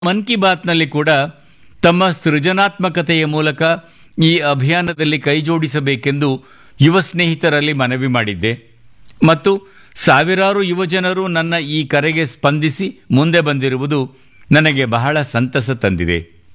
ಮನ್ ಕಿ ಬಾತ್ನಲ್ಲಿ ಕೂಡ ತಮ್ಮ ಸೃಜನಾತ್ಮಕತೆಯ ಮೂಲಕ ಈ ಅಭಿಯಾನದಲ್ಲಿ ಕೈಜೋಡಿಸಬೇಕೆಂದು ಯುವ ಸ್ನೇಹಿತರಲ್ಲಿ ಮನವಿ ಮಾಡಿದ್ದೆ ಮತ್ತು ಸಾವಿರಾರು ಯುವಜನರು ನನ್ನ ಈ ಕರೆಗೆ ಸ್ಪಂದಿಸಿ ಮುಂದೆ ಬಂದಿರುವುದು ನನಗೆ ಬಹಳ ಸಂತಸ ತಂದಿದೆ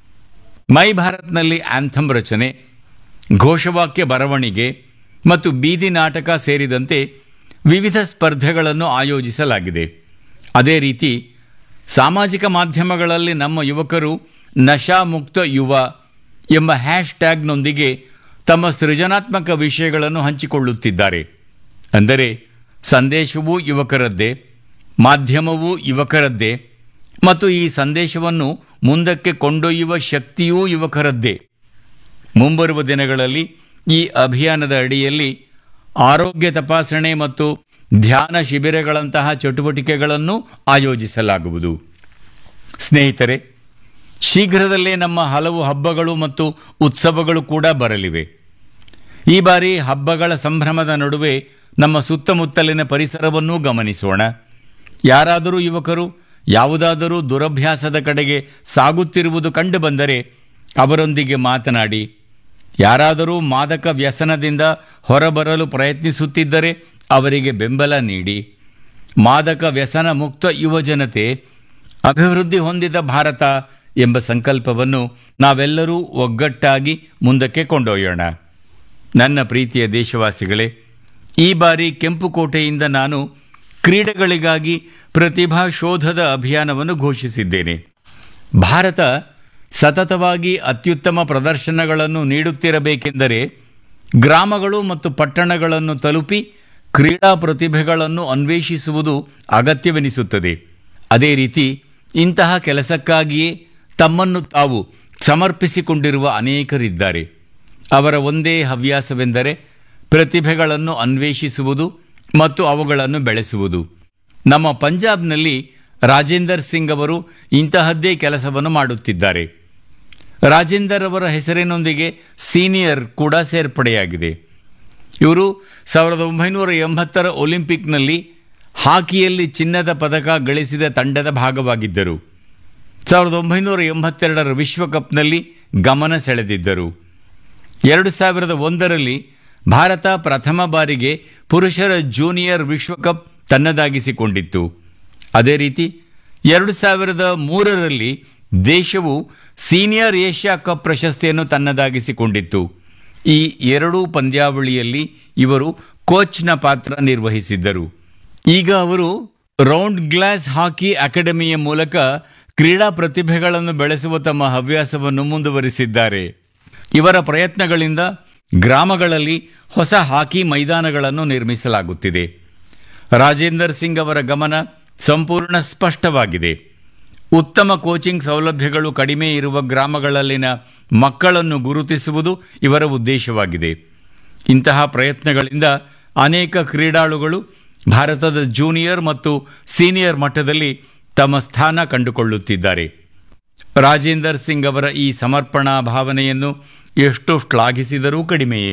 ಮೈ ಭಾರತ್ನಲ್ಲಿ ಆಂಥಮ್ ರಚನೆ ಘೋಷವಾಕ್ಯ ಬರವಣಿಗೆ ಮತ್ತು ಬೀದಿ ನಾಟಕ ಸೇರಿದಂತೆ ವಿವಿಧ ಸ್ಪರ್ಧೆಗಳನ್ನು ಆಯೋಜಿಸಲಾಗಿದೆ ಅದೇ ರೀತಿ ಸಾಮಾಜಿಕ ಮಾಧ್ಯಮಗಳಲ್ಲಿ ನಮ್ಮ ಯುವಕರು ನಶಾ ಮುಕ್ತ ಯುವ ಎಂಬ ಹ್ಯಾಶ್ ಟ್ಯಾಗ್ನೊಂದಿಗೆ ತಮ್ಮ ಸೃಜನಾತ್ಮಕ ವಿಷಯಗಳನ್ನು ಹಂಚಿಕೊಳ್ಳುತ್ತಿದ್ದಾರೆ ಅಂದರೆ ಸಂದೇಶವೂ ಯುವಕರದ್ದೇ ಮಾಧ್ಯಮವೂ ಯುವಕರದ್ದೇ ಮತ್ತು ಈ ಸಂದೇಶವನ್ನು ಮುಂದಕ್ಕೆ ಕೊಂಡೊಯ್ಯುವ ಶಕ್ತಿಯೂ ಯುವಕರದ್ದೇ ಮುಂಬರುವ ದಿನಗಳಲ್ಲಿ ಈ ಅಭಿಯಾನದ ಅಡಿಯಲ್ಲಿ ಆರೋಗ್ಯ ತಪಾಸಣೆ ಮತ್ತು ಧ್ಯಾನ ಶಿಬಿರಗಳಂತಹ ಚಟುವಟಿಕೆಗಳನ್ನು ಆಯೋಜಿಸಲಾಗುವುದು ಸ್ನೇಹಿತರೆ ಶೀಘ್ರದಲ್ಲೇ ನಮ್ಮ ಹಲವು ಹಬ್ಬಗಳು ಮತ್ತು ಉತ್ಸವಗಳು ಕೂಡ ಬರಲಿವೆ ಈ ಬಾರಿ ಹಬ್ಬಗಳ ಸಂಭ್ರಮದ ನಡುವೆ ನಮ್ಮ ಸುತ್ತಮುತ್ತಲಿನ ಪರಿಸರವನ್ನೂ ಗಮನಿಸೋಣ ಯಾರಾದರೂ ಯುವಕರು ಯಾವುದಾದರೂ ದುರಭ್ಯಾಸದ ಕಡೆಗೆ ಸಾಗುತ್ತಿರುವುದು ಕಂಡುಬಂದರೆ ಅವರೊಂದಿಗೆ ಮಾತನಾಡಿ ಯಾರಾದರೂ ಮಾದಕ ವ್ಯಸನದಿಂದ ಹೊರಬರಲು ಪ್ರಯತ್ನಿಸುತ್ತಿದ್ದರೆ ಅವರಿಗೆ ಬೆಂಬಲ ನೀಡಿ ಮಾದಕ ವ್ಯಸನ ಮುಕ್ತ ಯುವಜನತೆ ಅಭಿವೃದ್ಧಿ ಹೊಂದಿದ ಭಾರತ ಎಂಬ ಸಂಕಲ್ಪವನ್ನು ನಾವೆಲ್ಲರೂ ಒಗ್ಗಟ್ಟಾಗಿ ಮುಂದಕ್ಕೆ ಕೊಂಡೊಯ್ಯೋಣ ನನ್ನ ಪ್ರೀತಿಯ ದೇಶವಾಸಿಗಳೇ ಈ ಬಾರಿ ಕೆಂಪುಕೋಟೆಯಿಂದ ನಾನು ಕ್ರೀಡೆಗಳಿಗಾಗಿ ಪ್ರತಿಭಾ ಶೋಧದ ಅಭಿಯಾನವನ್ನು ಘೋಷಿಸಿದ್ದೇನೆ ಭಾರತ ಸತತವಾಗಿ ಅತ್ಯುತ್ತಮ ಪ್ರದರ್ಶನಗಳನ್ನು ನೀಡುತ್ತಿರಬೇಕೆಂದರೆ ಗ್ರಾಮಗಳು ಮತ್ತು ಪಟ್ಟಣಗಳನ್ನು ತಲುಪಿ ಕ್ರೀಡಾ ಪ್ರತಿಭೆಗಳನ್ನು ಅನ್ವೇಷಿಸುವುದು ಅಗತ್ಯವೆನಿಸುತ್ತದೆ ಅದೇ ರೀತಿ ಇಂತಹ ಕೆಲಸಕ್ಕಾಗಿಯೇ ತಮ್ಮನ್ನು ತಾವು ಸಮರ್ಪಿಸಿಕೊಂಡಿರುವ ಅನೇಕರಿದ್ದಾರೆ ಅವರ ಒಂದೇ ಹವ್ಯಾಸವೆಂದರೆ ಪ್ರತಿಭೆಗಳನ್ನು ಅನ್ವೇಷಿಸುವುದು ಮತ್ತು ಅವುಗಳನ್ನು ಬೆಳೆಸುವುದು ನಮ್ಮ ಪಂಜಾಬ್ನಲ್ಲಿ ರಾಜೇಂದರ್ ಸಿಂಗ್ ಅವರು ಇಂತಹದ್ದೇ ಕೆಲಸವನ್ನು ಮಾಡುತ್ತಿದ್ದಾರೆ ರಾಜೇಂದರ್ ಅವರ ಹೆಸರಿನೊಂದಿಗೆ ಸೀನಿಯರ್ ಕೂಡ ಸೇರ್ಪಡೆಯಾಗಿದೆ ಇವರು ಸಾವಿರದ ಒಂಬೈನೂರ ಎಂಬತ್ತರ ಒಲಿಂಪಿಕ್ನಲ್ಲಿ ಹಾಕಿಯಲ್ಲಿ ಚಿನ್ನದ ಪದಕ ಗಳಿಸಿದ ತಂಡದ ಭಾಗವಾಗಿದ್ದರು ಸಾವಿರದ ಒಂಬೈನೂರ ಎಂಬತ್ತೆರಡರ ವಿಶ್ವಕಪ್ನಲ್ಲಿ ಗಮನ ಸೆಳೆದಿದ್ದರು ಎರಡು ಸಾವಿರದ ಒಂದರಲ್ಲಿ ಭಾರತ ಪ್ರಥಮ ಬಾರಿಗೆ ಪುರುಷರ ಜೂನಿಯರ್ ವಿಶ್ವಕಪ್ ತನ್ನದಾಗಿಸಿಕೊಂಡಿತ್ತು ಅದೇ ರೀತಿ ಎರಡು ಸಾವಿರದ ಮೂರರಲ್ಲಿ ದೇಶವು ಸೀನಿಯರ್ ಏಷ್ಯಾ ಕಪ್ ಪ್ರಶಸ್ತಿಯನ್ನು ತನ್ನದಾಗಿಸಿಕೊಂಡಿತ್ತು ಈ ಎರಡೂ ಪಂದ್ಯಾವಳಿಯಲ್ಲಿ ಇವರು ಕೋಚ್ನ ಪಾತ್ರ ನಿರ್ವಹಿಸಿದ್ದರು ಈಗ ಅವರು ರೌಂಡ್ ಗ್ಲಾಸ್ ಹಾಕಿ ಅಕಾಡೆಮಿಯ ಮೂಲಕ ಕ್ರೀಡಾ ಪ್ರತಿಭೆಗಳನ್ನು ಬೆಳೆಸುವ ತಮ್ಮ ಹವ್ಯಾಸವನ್ನು ಮುಂದುವರಿಸಿದ್ದಾರೆ ಇವರ ಪ್ರಯತ್ನಗಳಿಂದ ಗ್ರಾಮಗಳಲ್ಲಿ ಹೊಸ ಹಾಕಿ ಮೈದಾನಗಳನ್ನು ನಿರ್ಮಿಸಲಾಗುತ್ತಿದೆ ರಾಜೇಂದರ್ ಸಿಂಗ್ ಅವರ ಗಮನ ಸಂಪೂರ್ಣ ಸ್ಪಷ್ಟವಾಗಿದೆ ಉತ್ತಮ ಕೋಚಿಂಗ್ ಸೌಲಭ್ಯಗಳು ಕಡಿಮೆ ಇರುವ ಗ್ರಾಮಗಳಲ್ಲಿನ ಮಕ್ಕಳನ್ನು ಗುರುತಿಸುವುದು ಇವರ ಉದ್ದೇಶವಾಗಿದೆ ಇಂತಹ ಪ್ರಯತ್ನಗಳಿಂದ ಅನೇಕ ಕ್ರೀಡಾಳುಗಳು ಭಾರತದ ಜೂನಿಯರ್ ಮತ್ತು ಸೀನಿಯರ್ ಮಟ್ಟದಲ್ಲಿ ತಮ್ಮ ಸ್ಥಾನ ಕಂಡುಕೊಳ್ಳುತ್ತಿದ್ದಾರೆ ರಾಜೇಂದರ್ ಸಿಂಗ್ ಅವರ ಈ ಸಮರ್ಪಣಾ ಭಾವನೆಯನ್ನು ಎಷ್ಟು ಶ್ಲಾಘಿಸಿದರೂ ಕಡಿಮೆಯೇ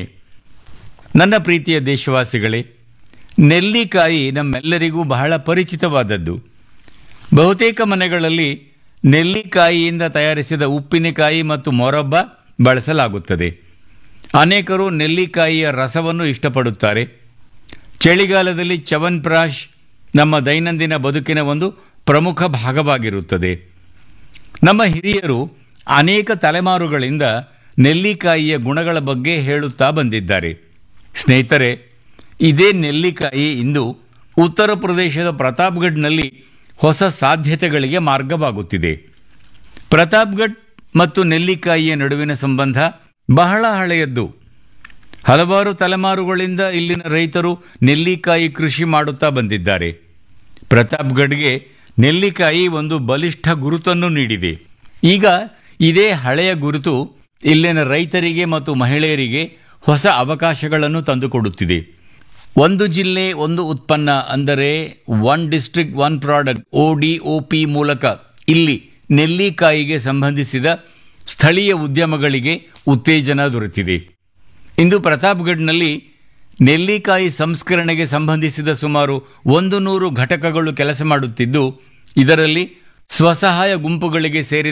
ನನ್ನ ಪ್ರೀತಿಯ ದೇಶವಾಸಿಗಳೇ ನೆಲ್ಲಿಕಾಯಿ ನಮ್ಮೆಲ್ಲರಿಗೂ ಬಹಳ ಪರಿಚಿತವಾದದ್ದು ಬಹುತೇಕ ಮನೆಗಳಲ್ಲಿ ನೆಲ್ಲಿಕಾಯಿಯಿಂದ ತಯಾರಿಸಿದ ಉಪ್ಪಿನಕಾಯಿ ಮತ್ತು ಮೊರಬ್ಬ ಬಳಸಲಾಗುತ್ತದೆ ಅನೇಕರು ನೆಲ್ಲಿಕಾಯಿಯ ರಸವನ್ನು ಇಷ್ಟಪಡುತ್ತಾರೆ ಚಳಿಗಾಲದಲ್ಲಿ ಚವನ್ಪ್ರಾಶ್ ನಮ್ಮ ದೈನಂದಿನ ಬದುಕಿನ ಒಂದು ಪ್ರಮುಖ ಭಾಗವಾಗಿರುತ್ತದೆ ನಮ್ಮ ಹಿರಿಯರು ಅನೇಕ ತಲೆಮಾರುಗಳಿಂದ ನೆಲ್ಲಿಕಾಯಿಯ ಗುಣಗಳ ಬಗ್ಗೆ ಹೇಳುತ್ತಾ ಬಂದಿದ್ದಾರೆ ಸ್ನೇಹಿತರೆ ಇದೇ ನೆಲ್ಲಿಕಾಯಿ ಇಂದು ಉತ್ತರ ಪ್ರದೇಶದ ಪ್ರತಾಪ್ಗಢ್ನಲ್ಲಿ ಹೊಸ ಸಾಧ್ಯತೆಗಳಿಗೆ ಮಾರ್ಗವಾಗುತ್ತಿದೆ ಪ್ರತಾಪ್ಗಢ್ ಮತ್ತು ನೆಲ್ಲಿಕಾಯಿಯ ನಡುವಿನ ಸಂಬಂಧ ಬಹಳ ಹಳೆಯದ್ದು ಹಲವಾರು ತಲೆಮಾರುಗಳಿಂದ ಇಲ್ಲಿನ ರೈತರು ನೆಲ್ಲಿಕಾಯಿ ಕೃಷಿ ಮಾಡುತ್ತಾ ಬಂದಿದ್ದಾರೆ ಪ್ರತಾಪ್ಗಢ್ಗೆ ನೆಲ್ಲಿಕಾಯಿ ಒಂದು ಬಲಿಷ್ಠ ಗುರುತನ್ನು ನೀಡಿದೆ ಈಗ ಇದೇ ಹಳೆಯ ಗುರುತು ಇಲ್ಲಿನ ರೈತರಿಗೆ ಮತ್ತು ಮಹಿಳೆಯರಿಗೆ ಹೊಸ ಅವಕಾಶಗಳನ್ನು ತಂದುಕೊಡುತ್ತಿದೆ ಒಂದು ಜಿಲ್ಲೆ ಒಂದು ಉತ್ಪನ್ನ ಅಂದರೆ one district one product O D O P ಮೂಲಕ ಇಲ್ಲಿ ನೆಲ್ಲಿಕಾಯಿಗೆ ಸಂಬಂಧಿಸಿದ ಸ್ಥಳೀಯ ಉದ್ಯಮಗಳಿಗೆ ಉತ್ತೇಜನ ದೊರೆತಿದೆ ಇಂದು ಪ್ರತಾಪ್ಗಢ್ನಲ್ಲಿ ನೆಲ್ಲಿಕಾಯಿ ಸಂಸ್ಕರಣೆಗೆ ಸಂಬಂಧಿಸಿದ ಸುಮಾರು ಒಂದು ನೂರು ಘಟಕಗಳು ಕೆಲಸ ಮಾಡುತ್ತಿದ್ದು ಇದರಲ್ಲಿ ಸ್ವಸಹಾಯ ಗುಂಪುಗಳಿಗೆ ಸೇರಿದ